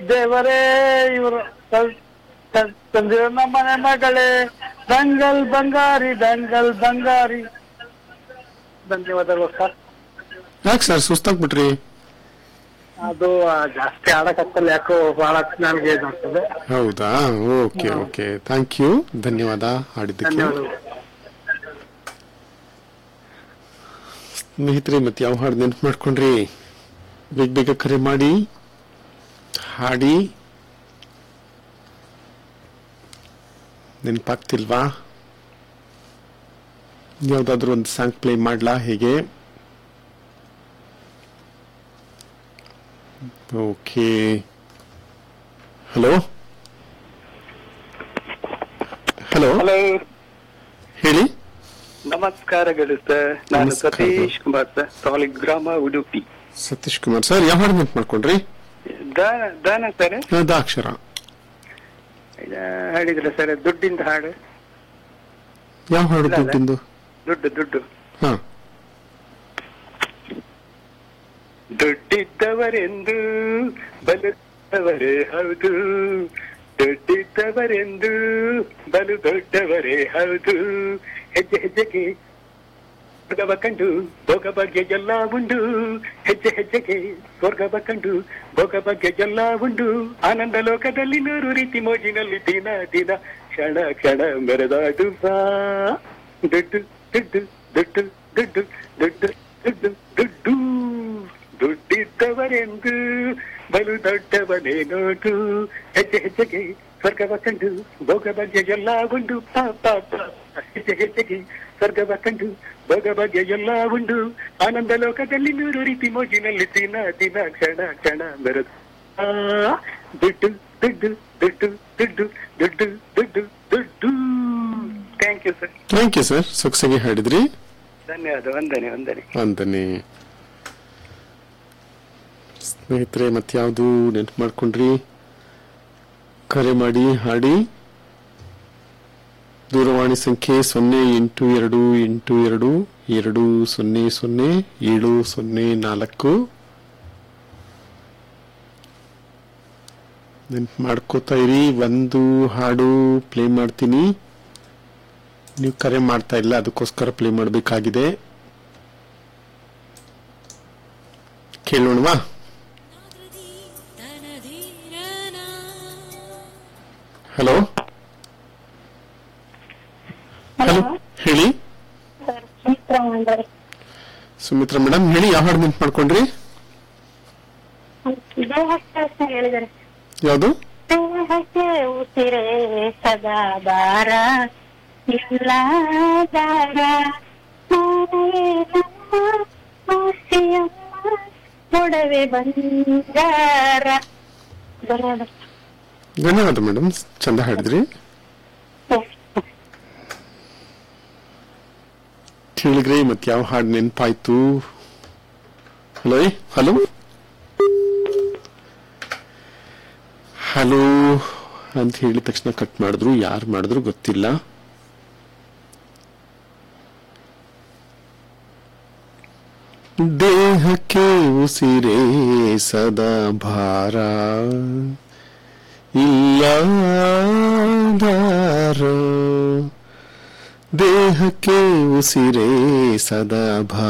ದೇವರೇ ಇವರು ತಂದಿರೋ ನಮ್ಮನೆ ಮಗಳೇ ದಂಗಲ್ ಬಂಗಾರಿ ದಂಗಲ್ ಬಂಗಾರಿ ಧನ್ಯವಾದಗಳು ಸರ್ ಯಾಕೆ ಸರ್ ಸುಸ್ತಾಗ್ಬಿಟ್ರಿ ಅದು ಆ, ಜಾಸ್ತಿ ಆಡಕತ್ತಲ್ಲ ಯಾಕೋ ಬಹಳ ನನಗೆ ಇದು ಆಗ್ತದೆ ಹೌದಾ ಓಕೆ ಓಕೆ ಥ್ಯಾಂಕ್ ಯು ಧನ್ಯವಾದ ಹಾಡಿದ್ದಕ್ಕೆ ಧನ್ಯವಾದಗಳು ಸ್ನೇಹಿತರೆ ಮತ್ತೆ ಯಾವ ಹಾಡು ನೆನಪು ಮಾಡ್ಕೊಂಡ್ರಿ ಬೇಗ ಬೇಗ ಕರೆ ಮಾಡಿ ಹಾಡಿ ನೆನಪಾಗ್ತಿಲ್ವಾ ಯಾವ್ದಾದ್ರು ಒಂದು ಸಾಂಗ್ ಪ್ಲೇ ಮಾಡ್ಲಾ ಹೇಗೆ ಓಕೆ ಹಲೋ ಹಲೋ ಹಲೋ ಹೇಳಿ ನಮಸ್ಕಾರಗಳು ಸರ್ ನಾನು ನಮಸ್ಕಾರ. ಸತೀಶ್ ಕುಮಾರ್ ಸರ್ ಸಾಲಿಗ್ರಾಮ ಉಡುಪಿ ಸತೀಶ್ ಕುಮಾರ್ ಸರ್ ಯಾವ ಹಾಡು ನೆನಪು ಮಾಡ್ಕೊಂಡ್ರಿ ದಾನ ದಾನ ಸರ್ ಅದಾಕ್ಷರ ಹೇಳಿದ್ರೆ ಸರ್ ದುಡ್ಡಿಂದ ಹಾಡು ಯಾವ ಹಾಡು ಇಲ್ಲ, ಅಲ್ಲ. ದುಡ್ಡಿಂದು ದುಡ್ಡು ದುಡ್ಡು ಹಾ ದುಡ್ಡಿದ್ದವರೆಂದು ಬಲುತ್ತವರೇ ಹೌದು ದುಡ್ಡಿದ್ದವರೆಂದು ಬಲು ದೊಡ್ಡವರೇ ಹೌದು ಹೆಜ್ಜೆ ಹೆಜ್ಜೆಗೆ ಸ್ವರ್ಗವ ಕಂಡು ಭೋಗ ಬಗ್ಗೆ ಎಲ್ಲ ಉಂಡು ಹೆಜ್ಜೆ ಹೆಜ್ಜೆಗೆ ಸ್ವರ್ಗವ ಕಂಡು ಭೋಗ ಬಗ್ಗೆ ಎಲ್ಲ ಉಂಡು ಆನಂದ ಲೋಕದಲ್ಲಿ ನೂರು ರೀತಿ ಮೋಜಿನಲ್ಲಿ ದಿನ ದಿನ ಕ್ಷಣ ಕ್ಷಣ ಮೆರೆದಾಡುವ ದುಡ್ಡು ದುಡ್ಡು ದುಡ್ಡು ದುಡ್ಡು ದುಡ್ಡು ದುಡ್ಡು ದುಡ್ಡು ದುಡ್ಡಿದ್ದವರೆಂದು ಬಲು ದೊಡ್ಡವನೇ ನೋಡು ಹೆಜ್ಜೆ ಹೆಜ್ಜೆಗೆ ಸ್ವರ್ಗವ ಕಂಡು ಭೋಗ ಬಗ್ಗೆ ಎಲ್ಲ ಉಂಡು ಪಾ ಪಾ ಪಾ. ಹೆಜ್ಜೆ ಹೆಜ್ಜೆಗೆ ಸ್ವರ್ಗವ ಕಂಡು ಭೋಗ ಬಗ್ಗೆ ಎಲ್ಲ ಉಂಡು ಆನಂದ ಲೋಕದಲ್ಲಿ ನೂರು ರೀತಿ ಮೋಜಿನಲ್ಲಿ ದಿನ ದಿನ ಕ್ಷಣ ಕ್ಷಣ ಮೆರೆದು ಆ, ದುಡ್ಡು ದುಡ್ಡು ದುಡ್ಡು ದುಡ್ಡು ದುಡ್ಡು ದುಡ್ಡು ದುಡ್ಡು thank you sir thank you sir ಸೊಗಸಾಗಿ ಹಾಡಿದ್ರಿ ಧನ್ಯವಾದ ವಂದನೆ ವಂದನೆ ಅಂದನೆ ಸ್ನೇಹಿತರೆ ಮತ್ಯಾವುದು ನೆನಪು ಮಾಡ್ಕೊಂಡ್ರಿ ಕರೆ ಮಾಡಿ ಹಾಡಿ ದೂರವಾಣಿ ಸಂಖ್ಯೆ ಸೊನ್ನೆ ಎಂಟು ಎರಡು ಎಂಟು ಎರಡು ಎರಡು ಸೊನ್ನೆ ಸೊನ್ನೆ ಏಳು ಸೊನ್ನೆ ನಾಲ್ಕು ನೆನಪು ಮಾಡ್ಕೋತಾ ಇರಿ ಒಂದು ಹಾಡು ಪ್ಲೇ ಮಾಡ್ತೀನಿ ನೀವು ಕರೆ ಮಾಡ್ತಾ ಇಲ್ಲ ಅದಕ್ಕೋಸ್ಕರ ಪ್ಲೇ ಮಾಡಬೇಕಾಗಿದೆ ಕೇಳೋಣವಾ ಹಲೋ ಹಲೋ ಹೇಳಿ ಸರ್ ಸುಮಿತ್ರಾ ಮಂಡಳಿ ಸುಮಿತ್ರಾ ಮೇಡಮ್ ಹೇಳಿ ಯಾವ ಹಾಡು ನೆನ್ಪು ಮಾಡ್ಕೊಂಡ್ರಿ ದೇಹಕ್ಕೆ ಅಂತ ಹೇಳಿದ್ದಾರೆ ಯಾವುದು ದೇಹಕ್ಕೆ ಉಸಿರೇ ಸದಾ ಬಾರ ಇಲ್ಲ ದಾರ ನಾನೇ ನಮ್ಮ ಆಸೆಯಮ್ಮ ಒಡವೆ ಬಂಗಾರ ಧನ್ಯವಾದ ಧನ್ಯವಾದ ಮೇಡಮ್ ಚಂದ ಹಾಡಿದ್ರಿ ಕೇಳಿದ್ರಿ ಮತ್ತೆ ಯಾವ ಹಾಡು ನೆನಪಾಯ್ತು ಹಲೋ ಹಲೋ ಹಲೋ ಅಂತ ಹೇಳಿದ ತಕ್ಷಣ ಕಟ್ ಮಾಡಿದ್ರು ಯಾರು ಮಾಡಿದ್ರು ಗೊತ್ತಿಲ್ಲ ದೇಹಕ್ಕೆ ಉಸಿರೇ ಸದಾ ಭಾರ ಇಲ್ಲದಾರ ದೇಹಕ್ಕೆ ಉಸಿರೇ ಸದಾ ಭಾರ